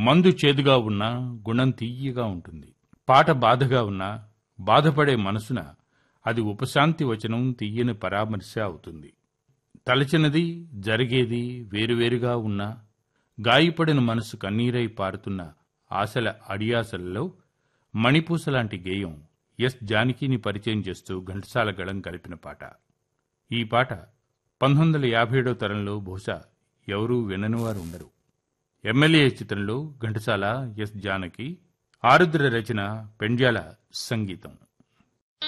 మందు చేదుగా ఉన్నా గుణం తీయగా ఉంటుంది పాట బాధగా ఉన్నా బాధపడే మనసున అది ఉపశాంతి వచనం తీయని పరామర్శ అవుతుంది తలచినది జరిగేది వేరువేరుగా ఉన్నా గాయపడిన మనసు కన్నీరై పారుతున్న ఆశల అడియాసలలో మణిపూస లాంటి గేయం ఎస్ జానకిని పరిచయం చేస్తూ ఘంటసాల గళం కలిపిన పాట ఈ పాట పంతొమ్మిది వందల యాభై ఏడో తరంలో బహుశా ఎవరూ విననివారు ఉండరు ఎమ్మెల్యే చిత్రంలో ఘంటసాల ఎస్ జానకి ఆరుద్ర రచన పెండ్యాల సంగీతం